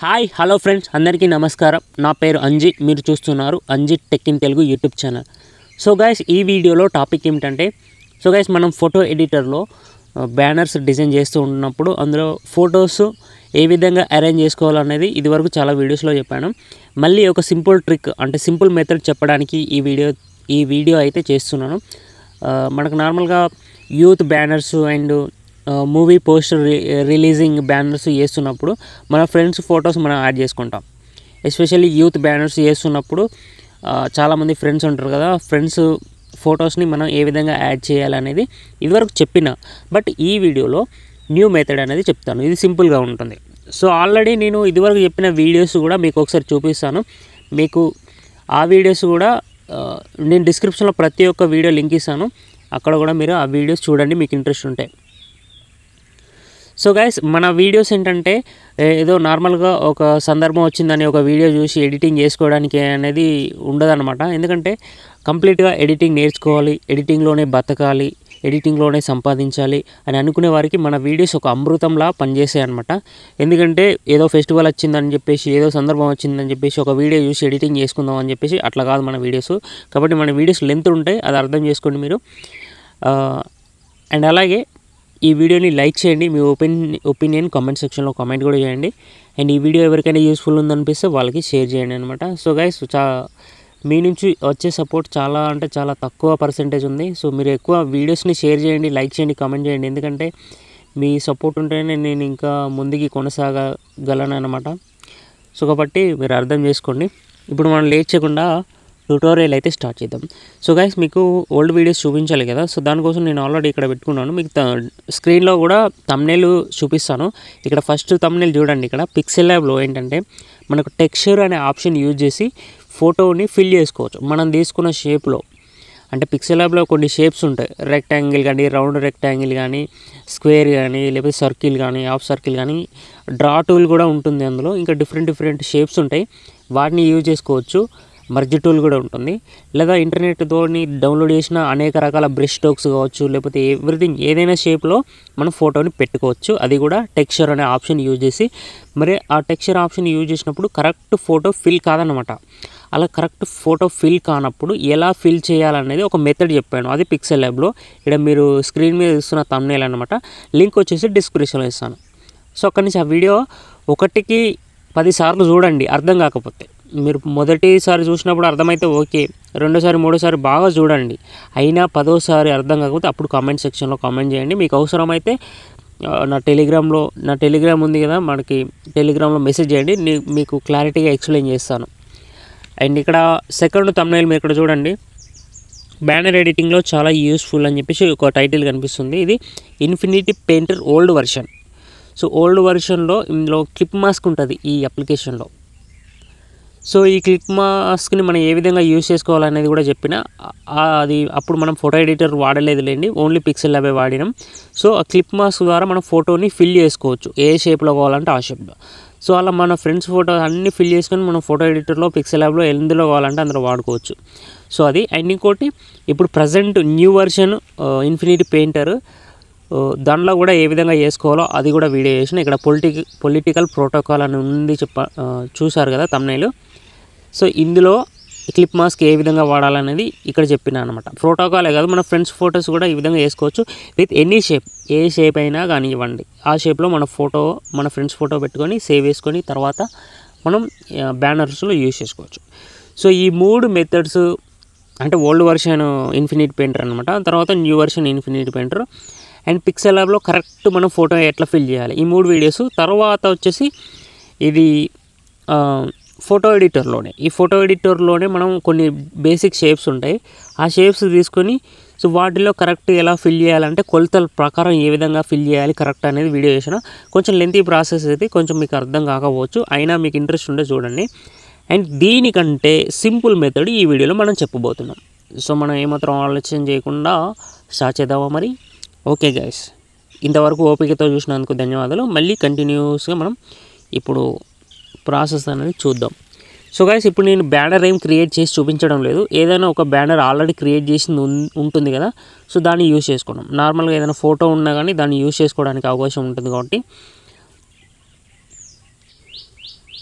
hi hello friends అందరికీ నమస్కారం నా పేరు అంజి మీరు చూస్తున్నారు Anji tech in Telugu YouTube channel so guys ఈ వీడియోలో టాపిక్ ఏమిటంటే సో గైస్ మనం ఫోటో ఎడిటర్లో బ్యానర్స్ డిజైన్ చేస్తూ ఉన్నప్పుడు అందులో ఫొటోస్ ఏ విధంగా అరేంజ్ చేసుకోవాలనేది ఇదివరకు చాలా వీడియోస్లో చెప్పాను మళ్ళీ ఒక సింపుల్ ట్రిక్ అంటే సింపుల్ మెథడ్ చెప్పడానికి ఈ వీడియో ఈ వీడియో అయితే చేస్తున్నాను ఆ, మనకు నార్మల్గా youth banners and movie poster releasing banners చేస్తున్నప్పుడు మన ఫ్రెండ్స్ ఫొటోస్ మనం యాడ్ చేసుకుంటాం ఎస్పెషల్లీ యూత్ బ్యానర్స్ చేస్తున్నప్పుడు ఆ, చాలామంది ఫ్రెండ్స్ ఉంటారు కదా ఫ్రెండ్స్ ఫొటోస్ని మనం ఏ విధంగా యాడ్ చేయాలనేది ఇదివరకు చెప్పిన బట్ ఈ వీడియోలో న్యూ మెథడ్ అనేది చెప్తాను ఇది సింపుల్గా ఉంటుంది సో ఆల్రెడీ నేను ఇదివరకు చెప్పిన వీడియోస్ కూడా మీకు ఒకసారి చూపిస్తాను మీకు ఆ వీడియోస్ కూడా ఆ, నేను డిస్క్రిప్షన్లో ప్రతి ఒక్క వీడియో లింక్ ఇస్తాను అక్కడ కూడా మీరు ఆ వీడియోస్ చూడండి మీకు ఇంట్రెస్ట్ ఉంటే సో గైస్ మన వీడియోస్ ఏంటంటే ఏ- ఏదో నార్మల్గా ఒక సందర్భం వచ్చిందని ఒక వీడియో చూసి ఎడిటింగ్ చేసుకోవడానికి అనేది ఉండదన్నమాట ఎందుకంటే కంప్లీట్గా ఎడిటింగ్ నేర్చుకోవాలి ఎడిటింగ్లోనే బతకాలి ఎడిటింగ్లోనే సంపాదించాలి అని అనుకునే వారికి మన వీడియోస్ ఒక అమృతంలా పనిచేసాయి అనమాట ఎందుకంటే ఏదో ఫెస్టివల్ వచ్చిందని చెప్పేసి ఏదో సందర్భం వచ్చిందని చెప్పేసి ఒక వీడియో చూసి ఎడిటింగ్ చేసుకుందాం అని చెప్పేసి అట్లా కాదు మన వీడియోస్ కాబట్టి మన వీడియోస్ లెంత్ ఉంటాయి అది అర్థం చేసుకోండి మీరు అండ్ అలాగే ఈ వీడియోని లైక్ చేయండి మీ ఒపీనియన్ ఒపీనియన్ కామెంట్ సెక్షన్లో కామెంట్ కూడా చేయండి అండ్ ఈ వీడియో ఎవరికైనా యూస్ఫుల్ ఉందనిపిస్తే వాళ్ళకి షేర్ చేయండి అనమాట సో గైస్ చా మీ నుంచి వచ్చే సపోర్ట్ చాలా అంటే చాలా తక్కువ పర్సెంటేజ్ ఉంది సో మీరు ఎక్కువ వీడియోస్ని షేర్ చేయండి లైక్ చేయండి కామెంట్ చేయండి ఎందుకంటే మీ సపోర్ట్ ఉంటేనే నేను ఇంకా ముందుకి కొనసాగగలను అనమాట సో కాబట్టి మీరు అర్థం చేసుకోండి ఇప్పుడు మనం లేట్ చేయకుండా ట్యూటోరియల్ అయితే స్టార్ట్ చేద్దాం సో గైస్ మీకు ఓల్డ్ వీడియోస్ చూపించాలి కదా సో దానికోసం నేను ఆల్రెడీ ఇక్కడ పెట్టుకున్నాను మీకు స్క్రీన్లో కూడా తమ్నేల్ చూపిస్తాను ఇక్కడ ఫస్ట్ తమ్నేల్ చూడండి ఇక్కడ పిక్సెల్ ల్యాబ్లో ఏంటంటే మనకు టెక్స్చర్ అనే ఆప్షన్ యూజ్ చేసి ఫోటోని ఫిల్ చేసుకోవచ్చు మనం తీసుకున్న షేప్లో అంటే పిక్సెల్ ల్యాబ్లో కొన్ని షేప్స్ ఉంటాయి రెక్టాంగిల్ కానీ రౌండ్ రెక్టాంగిల్ కానీ స్క్వేర్ కానీ లేకపోతే సర్కిల్ కానీ హాఫ్ సర్కిల్ కానీ డ్రా టూల్ కూడా ఉంటుంది అందులో ఇంకా డిఫరెంట్ డిఫరెంట్ షేప్స్ ఉంటాయి వాటిని యూజ్ చేసుకోవచ్చు మర్జ్ టూల్ కూడా ఉంటుంది లేదా ఇంటర్నెట్తో డౌన్లోడ్ చేసిన అనేక రకాల బ్రష్ స్ట్రోక్స్ కావచ్చు లేకపోతే ఎవ్రీథింగ్ ఏదైనా షేప్లో మనం ఫోటోని పెట్టుకోవచ్చు అది కూడా టెక్స్చర్ అనే ఆప్షన్ యూజ్ చేసి మరి ఆ టెక్స్చర్ ఆప్షన్ యూజ్ చేసినప్పుడు కరెక్ట్ ఫోటో ఫిల్ కాదనమాట అలా కరెక్ట్ ఫోటో ఫిల్ కానప్పుడు ఎలా ఫిల్ చేయాలనేది ఒక మెథడ్ చెప్పాను అది పిక్సెల్ ల్యాబ్లో ఇక్కడ మీరు స్క్రీన్ మీద ఇస్తున్న తమ్నేల్ అనమాట లింక్ వచ్చేసి డిస్క్రిప్షన్లో ఇస్తాను సో అక్కడి నుంచి ఆ వీడియో ఒకటికి పదిసార్లు చూడండి అర్థం కాకపోతే మీరు మొదటిసారి చూసినప్పుడు అర్థమైతే ఓకే రెండోసారి మూడోసారి బాగా చూడండి అయినా పదోసారి అర్థం కాకపోతే అప్పుడు కామెంట్ సెక్షన్లో కామెంట్ చేయండి మీకు అవసరమైతే ఆ, నా టెలిగ్రామ్లో నా టెలిగ్రామ్ ఉంది కదా మనకి టెలిగ్రామ్లో మెసేజ్ చేయండి నీ- మీకు క్లారిటీగా ఎక్స్ప్లెయిన్ చేస్తాను అండ్ ఇక్కడ సెకండ్ తమ్నైల్ మీరు ఇక్కడ చూడండి బ్యానర్ ఎడిటింగ్లో చాలా యూస్ఫుల్ అని చెప్పేసి ఒక టైటిల్ కనిపిస్తుంది ఇది Infinity Painter old version so old వర్షన్లో ఇందులో క్లిప్ మాస్క్ ఉంటుంది ఈ అప్లికేషన్లో సో ఈ క్లిప్ మాస్క్ని మనం ఏ విధంగా యూజ్ చేసుకోవాలనేది కూడా చెప్పిన ఆ- అది అప్పుడు మనం ఫోటో ఎడిటర్ వాడలేదు లేండి ఓన్లీ పిక్సెల్ అవే వాడినాం సో ఆ క్లిప్ మాస్క్ ద్వారా మనం ఫోటోని ఫిల్ చేసుకోవచ్చు ఏ షేప్లో కావాలంటే ఆ షేప్లో సో అలా మన ఫ్రెండ్స్ ఫోటో అన్ని ఫిల్ చేసుకొని మనం ఫోటో ఎడిటర్లో పిక్సెల్ యాప్లో ఎందులో కావాలంటే అందులో వాడుకోవచ్చు సో అది అండ్ ఇంకోటి ఇప్పుడు present new version Infinity Painter దానిలో కూడా ఏ విధంగా చేసుకోవాలో అది కూడా వీడియో చేసిన ఇక్కడ పొలిటిక్ పొలిటికల్ ప్రోటోకాల్ అని ఉంది చెప్ప ఆ, చూసారు కదా తమ్నైలు సో ఇందులో క్లిప్ మాస్క్ ఏ విధంగా వాడాలనేది ఇక్కడ చెప్పిన అనమాట ప్రోటోకాలే కాదు మన ఫ్రెండ్స్ ఫొటోస్ కూడా ఈ విధంగా వేసుకోవచ్చు విత్ ఎనీ షేప్ ఏ షేప్ అయినా కానివ్వండి ఆ షేప్లో మన ఫోటో మన ఫ్రెండ్స్ ఫోటో పెట్టుకొని సేవ్ చేసుకొని తర్వాత మనం బ్యానర్స్లో యూజ్ చేసుకోవచ్చు సో ఈ మూడు మెథడ్స్ అంటే ఓల్డ్ వర్షన్ ఇన్ఫినిట్ పెయింటర్ అనమాట తర్వాత new version Infinite Painter and పిక్సెల్ ల్యాబ్లో కరెక్ట్ మనం ఫోటో ఎట్లా ఫిల్ చేయాలి ఈ మూడు వీడియోస్ తర్వాత వచ్చేసి ఇది ఆ, ఫోటో ఎడిటర్లోనే ఈ ఫోటో ఎడిటర్లోనే మనం కొన్ని బేసిక్ షేప్స్ ఉంటాయి ఆ షేప్స్ తీసుకొని సో వాటిలో కరెక్ట్ ఎలా ఫిల్ చేయాలంటే కొలతల ప్రకారం ఏ విధంగా ఫిల్ చేయాలి కరెక్ట్ అనేది వీడియో చేసిన కొంచెం లెంతీ ప్రాసెస్ అయితే కొంచెం మీకు అర్థం కాకపోవచ్చు అయినా మీకు ఇంట్రెస్ట్ ఉంటే చూడండి అండ్ దీనికంటే సింపుల్ మెథడ్ ఈ వీడియోలో మనం చెప్పబోతున్నాం సో మనం ఏమాత్రం ఆలోచన చేయకుండా స్టార్ట్ చేద్దామా మరి ఓకే గైస్ ఇంతవరకు ఓపికతో చూసినందుకు ధన్యవాదాలు మళ్ళీ కంటిన్యూస్గా మనం ఇప్పుడు ప్రాసెస్ అనేది చూద్దాం సో గైస్ ఇప్పుడు నేను బ్యానర్ ఏం క్రియేట్ చేసి చూపించడం లేదు ఏదైనా ఒక బ్యానర్ ఆల్రెడీ క్రియేట్ చేసింది ఉన్- ఉంటుంది కదా సో దాన్ని యూజ్ చేసుకున్నాం నార్మల్గా ఏదైనా ఫోటో ఉన్నా కానీ దాన్ని యూజ్ చేసుకోవడానికి అవకాశం ఉంటుంది కాబట్టి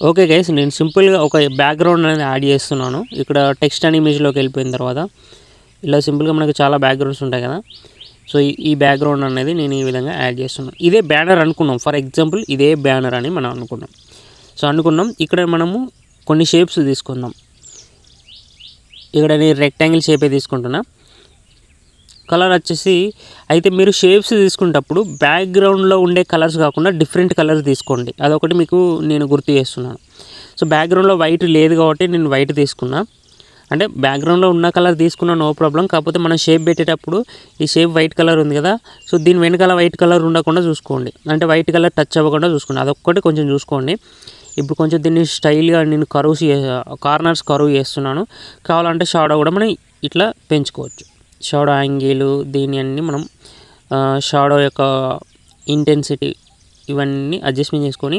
ఓకే గైస్ నేను సింపుల్గా ఒక బ్యాక్గ్రౌండ్ అనేది యాడ్ చేస్తున్నాను ఇక్కడ టెక్స్ట్ అండ్ ఇమేజ్లోకి వెళ్ళిపోయిన తర్వాత ఇలా సింపుల్గా మనకు చాలా బ్యాక్గ్రౌండ్స్ ఉంటాయి కదా సో ఈ- ఈ బ్యాక్గ్రౌండ్ అనేది నేను ఈ విధంగా యాడ్ చేస్తున్నాను ఇదే బ్యానర్ అనుకున్నాం ఫర్ ఎగ్జాంపుల్ ఇదే బ్యానర్ అని మనం అనుకున్నాం సో అనుకున్నాం ఇక్కడ మనము కొన్ని షేప్స్ తీసుకుందాం ఇక్కడ నేను రెక్టాంగిల్ షేపే తీసుకుంటున్నా కలర్ వచ్చేసి అయితే మీరు షేప్స్ తీసుకునేటప్పుడు బ్యాక్గ్రౌండ్లో ఉండే కలర్స్ కాకుండా డిఫరెంట్ కలర్స్ తీసుకోండి అదొకటి మీకు నేను గుర్తు చేస్తున్నాను సో బ్యాక్గ్రౌండ్లో వైట్ లేదు కాబట్టి నేను వైట్ తీసుకున్నా అంటే బ్యాక్గ్రౌండ్లో ఉన్న కలర్ తీసుకున్నా నో ప్రాబ్లం కాకపోతే మనం షేప్ పెట్టేటప్పుడు ఈ షేప్ వైట్ కలర్ ఉంది కదా సో దీని వెనకాల వైట్ కలర్ ఉండకుండా చూసుకోండి అంటే వైట్ కలర్ టచ్ అవ్వకుండా చూసుకోండి అదొక్కటి కొంచెం చూసుకోండి ఇప్పుడు కొంచెం దీన్ని స్టైల్గా నేను కరువు కార్నర్స్ కరువు చేస్తున్నాను కావాలంటే షాడో కూడా మనం ఇట్లా పెంచుకోవచ్చు షాడో యాంగిల్ దీని అన్ని మనం షాడో యొక్క ఇంటెన్సిటీ ఇవన్నీ అడ్జస్ట్మెంట్ చేసుకొని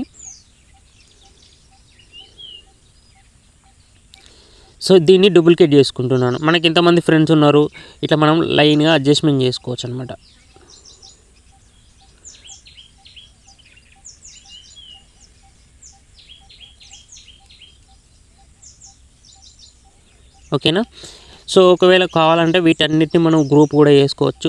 సో దీన్ని డూప్లికేట్ చేసుకుంటున్నాను మనకి ఎంతమంది ఫ్రెండ్స్ ఉన్నారు ఇట్లా మనం లైన్గా అడ్జస్ట్మెంట్ చేసుకోవచ్చు అనమాట ఓకేనా సో ఒకవేళ కావాలంటే వీటన్నిటిని మనం గ్రూప్ కూడా చేసుకోవచ్చు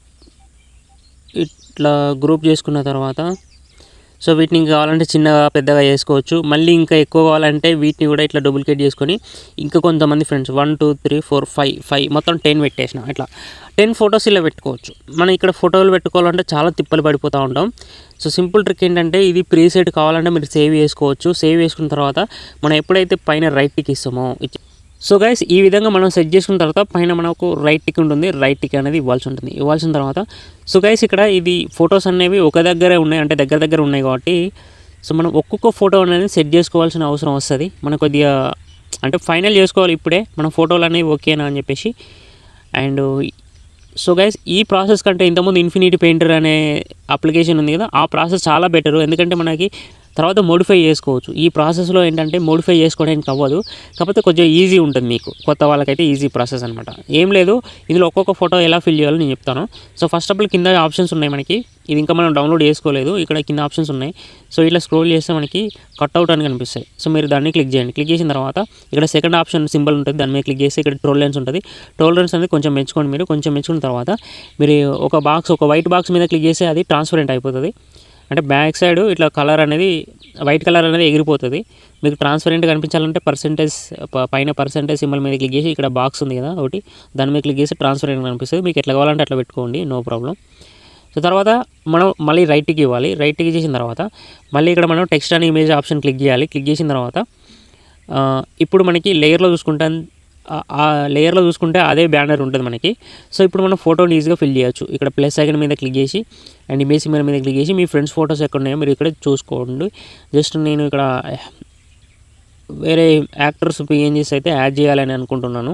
ఇట్లా గ్రూప్ చేసుకున్న తర్వాత సో వీటిని ఇంకా కావాలంటే చిన్నగా పెద్దగా చేసుకోవచ్చు మళ్ళీ ఇంకా ఎక్కువ కావాలంటే వీటిని కూడా ఇట్లా డూప్లికేట్ చేసుకొని ఇంకా కొంతమంది friends one two three four five five మొత్తం టెన్ పెట్టేసిన ఇట్లా టెన్ ఫొటోస్ ఇలా పెట్టుకోవచ్చు మనం ఇక్కడ ఫోటోలు పెట్టుకోవాలంటే చాలా తిప్పలు పడిపోతూ ఉంటాం సో సింపుల్ ట్రిక్ ఏంటంటే ఇది ప్రీసెట్ కావాలంటే మీరు సేవ్ చేసుకోవచ్చు సేవ్ చేసుకున్న తర్వాత మనం ఎప్పుడైతే పైన రైట్ టిక్ ఇస్తామో ఇచ్చి- సో గైస్ ఈ విధంగా మనం సెట్ చేసుకున్న తర్వాత పైన మనకు రైట్ టిక్ ఉంటుంది రైట్ టిక్ అనేది ఇవ్వాల్సి ఉంటుంది ఇవ్వాల్సిన తర్వాత సో గైస్ ఇక్కడ ఇది ఫొటోస్ అనేవి ఒక దగ్గరే ఉన్నాయి అంటే దగ్గర దగ్గర ఉన్నాయి కాబట్టి సో మనం ఒక్కొక్క ఫోటో అనేది సెట్ చేసుకోవాల్సిన అవసరం వస్తుంది మనం కొద్దిగా అంటే ఫైనల్ చేసుకోవాలి ఇప్పుడే మన ఫోటోలు అనేవి ఓకేనా అని చెప్పేసి అండ్ సో గైస్ ఈ ప్రాసెస్ కంటే ఇంతకుముందు ఇన్ఫినిటీ పెయింటర్ అనే అప్లికేషన్ ఉంది కదా ఆ ప్రాసెస్ చాలా బెటర్ ఎందుకంటే మనకి తర్వాత మోడిఫై చేసుకోవచ్చు ఈ ప్రాసెస్లో ఏంటంటే మోడిఫై చేసుకోవడానికి అవ్వదు కాకపోతే కొంచెం ఈజీ ఉంటుంది మీకు కొత్త వాళ్ళకైతే ఈజీ ప్రాసెస్ అనమాట ఏం లేదు ఇందులో ఒక్కొక్క ఫోటో ఎలా ఫిల్ చేయాలో నేను చెప్తాను సో ఫస్ట్ ఆఫ్ ఆల్ కింద ఆప్షన్స్ ఉన్నాయి మనకి ఇది ఇంకా మనం డౌన్లోడ్ చేసుకోలేదు ఇక్కడ కింద ఆప్షన్స్ ఉన్నాయి సో ఇట్లా స్క్రోల్ చేస్తే మనకి కట్అవుట్ అని కనిపిస్తాయి సో మీరు దాన్ని క్లిక్ చేయండి క్లిక్ చేసిన తర్వాత ఇక్కడ సెకండ్ ఆప్షన్ సింబల్ ఉంటుంది దాని మీద క్లిక్ చేస్తే ఇక్కడ టోలరెన్స్ ఉంటుంది టోలరెన్స్ అనేది కొంచెం మెచ్చుకోండి మీరు కొంచెం మెచ్చుకున్న తర్వాత మీరు ఒక బాక్స్ ఒక వైట్ బాక్స్ మీద క్లిక్ చేస్తే అది ట్రాన్స్పరెంట్ అయిపోతుంది అంటే బ్యాక్ సైడ్ ఇట్లా కలర్ అనేది వైట్ కలర్ అనేది ఎగిరిపోతుంది మీకు ట్రాన్స్పరెంట్ కనిపించాలంటే పర్సెంటేజ్ పైన పర్సెంటేజ్ సింబల్ మీద క్లిక్ చేసి ఇక్కడ బాక్స్ ఉంది కదా ఒకటి దాని మీద క్లిక్ చేసి ట్రాన్స్పరెంట్ కనిపిస్తుంది మీకు ఎట్లా కావాలంటే అట్లా పెట్టుకోండి నో ప్రాబ్లం సో తర్వాత మనం మళ్ళీ రైట్కి ఇవ్వాలి రైట్కి చేసిన తర్వాత మళ్ళీ ఇక్కడ మనం text and image option click చేయాలి క్లిక్ చేసిన తర్వాత ఆ, ఇప్పుడు మనకి లేయర్లో చూసుకుంటే ఆ- ఆ లేయర్లో చూసుకుంటే అదే బ్యానర్ ఉంటుంది మనకి సో ఇప్పుడు మనం ఫోటోని ఈజీగా ఫిల్ చేయొచ్చు ఇక్కడ ప్లస్ ఐకన్ మీద క్లిక్ చేసి అండ్ ఇమేజ్ సింబల్ మీద క్లిక్ చేసి మీ ఫ్రెండ్స్ ఫోటోస్ ఎక్కడ ఉన్నాయో మీరు ఇక్కడ చూసుకోండి జస్ట్ నేను ఇక్కడ వేరే యాక్టర్స్ పిఎన్జీస్ అయితే యాడ్ చేయాలని అనుకుంటున్నాను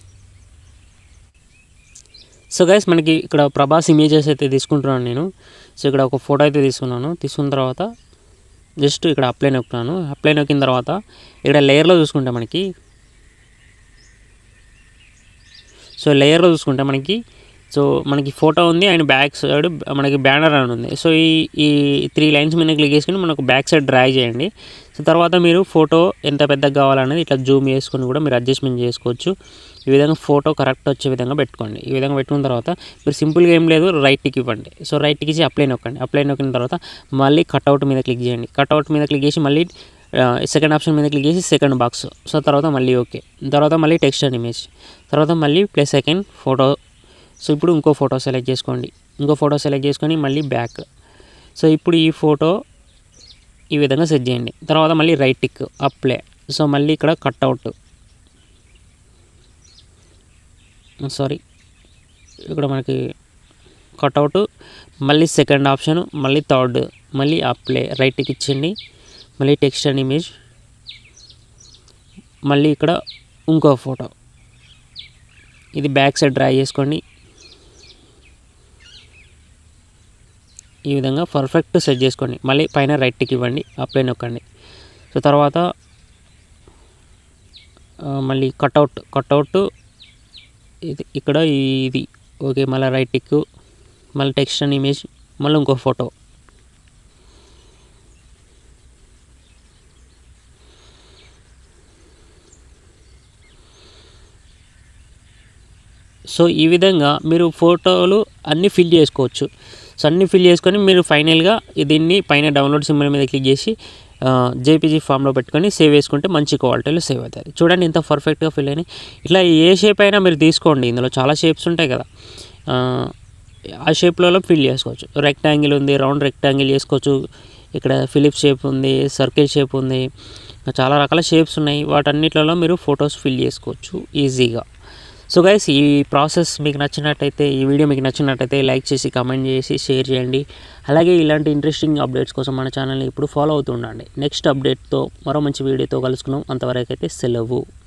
సో గైస్ మనకి ఇక్కడ ప్రభాస్ ఇమేజెస్ అయితే తీసుకుంటున్నాను నేను సో ఇక్కడ ఒక ఫోటో అయితే తీసుకున్నాను తీసుకున్న తర్వాత జస్ట్ ఇక్కడ అప్లై నొక్కున్నాను అప్లై నొక్కిన తర్వాత ఇక్కడ లేయర్లో చూసుకుంటే మనకి సో లేయర్లో చూసుకుంటే మనకి సో మనకి ఫోటో ఉంది అండ్ బ్యాక్ సైడ్ మనకి బ్యానర్ అని ఉంది సో ఈ ఈ త్రీ లైన్స్ మీద క్లిక్ చేసుకుని మనకు బ్యాక్ సైడ్ డ్రాగ్ చేయండి సో తర్వాత మీరు ఫోటో ఎంత పెద్దగా కావాలనేది ఇట్లా జూమ్ చేసుకొని కూడా మీరు అడ్జస్ట్మెంట్ చేసుకోవచ్చు ఈ విధంగా ఫోటో కరెక్ట్ వచ్చే విధంగా పెట్టుకోండి ఈ విధంగా పెట్టుకున్న తర్వాత మీరు సింపుల్గా ఏం లేదు రైట్ టిక్ ఇవ్వండి సో రైట్ టిక్ ఇచ్చి అప్లై నొక్కండి అప్లై నొక్కిన తర్వాత మళ్ళీ కట్అవుట్ మీద క్లిక్ చేయండి కట్అవుట్ మీద క్లిక్ చేసి మళ్ళీ సెకండ్ ఆప్షన్ మీద క్లిక్ చేసి సెకండ్ బాక్స్ సో తర్వాత మళ్ళీ ఓకే తర్వాత మళ్ళీ టెక్స్ట్ అండ్ ఇమేజ్ తర్వాత మళ్ళీ ప్లస్ సెకండ్ ఫోటో సో ఇప్పుడు ఇంకో ఫోటో సెలెక్ట్ చేసుకోండి ఇంకో ఫోటో సెలెక్ట్ చేసుకొని మళ్ళీ బ్యాక్ సో ఇప్పుడు ఈ ఫోటో ఈ విధంగా సెట్ చేయండి తర్వాత మళ్ళీ రైట్ టిక్ అప్లై సో మళ్ళీ ఇక్కడ కట్అవుట్ సారీ ఇక్కడ మనకి కట్అవుట్ మళ్ళీ సెకండ్ ఆప్షన్ మళ్ళీ థర్డ్ మళ్ళీ అప్లై రైట్ టిక్ ఇచ్చేయండి మళ్ళీ టెక్స్ట్ అండ్ ఇమేజ్ మళ్ళీ ఇక్కడ ఇంకో ఫోటో ఇది బ్యాక్ సైడ్ డ్రా చేసుకోండి ఈ విధంగా పర్ఫెక్ట్ సెట్ చేసుకోండి మళ్ళీ పైన రైట్ టిక్ ఇవ్వండి అప్లై నొక్కండి సో తర్వాత ఆ, మళ్ళీ కట్అవుట్ కట్అవుట్ ఇది ఇక్కడ ఇది ఓకే మళ్ళీ రైట్ టిక్ మళ్ళీ టెక్స్ట్ అండ్ ఇమేజ్ మళ్ళీ ఇంకో ఫోటో సో ఈ విధంగా మీరు ఫోటోలు అన్నీ ఫిల్ చేసుకోవచ్చు సో అన్నీ ఫిల్ చేసుకొని మీరు ఫైనల్గా దీన్ని పైన డౌన్లోడ్ సింబల్ మీద క్లిక్ చేసి జేపీజీ ఫామ్లో పెట్టుకొని సేవ్ చేసుకుంటే మంచి క్వాలిటీలో సేవ్ అవుతుంది చూడండి ఇంత పర్ఫెక్ట్గా ఫిల్ అయినాయి ఇట్లా ఏ షేప్ అయినా మీరు తీసుకోండి ఇందులో చాలా షేప్స్ ఉంటాయి కదా ఆ, ఆ షేప్లలో ఫిల్ చేసుకోవచ్చు రెక్టాంగిల్ ఉంది రౌండ్ రెక్టాంగిల్ చేసుకోవచ్చు ఇక్కడ ఫిలిప్ షేప్ ఉంది సర్కిల్ షేప్ ఉంది ఇంకా చాలా రకాల షేప్స్ ఉన్నాయి వాటన్నిటిలో మీరు ఫొటోస్ ఫిల్ చేసుకోవచ్చు ఈజీగా సో గైస్ ఈ ప్రాసెస్ మీకు నచ్చినట్టయితే ఈ వీడియో మీకు నచ్చినట్టయితే లైక్ చేసి కామెంట్ చేసి షేర్ చేయండి అలాగే ఇలాంటి ఇంట్రెస్టింగ్ అప్డేట్స్ కోసం మన ఛానల్ని ఇప్పుడు ఫాలో అవుతూ ఉండండి నెక్స్ట్ అప్డేట్తో మరో మంచి వీడియోతో కలుసుకున్నాం అంతవరకు అయితే సెలవు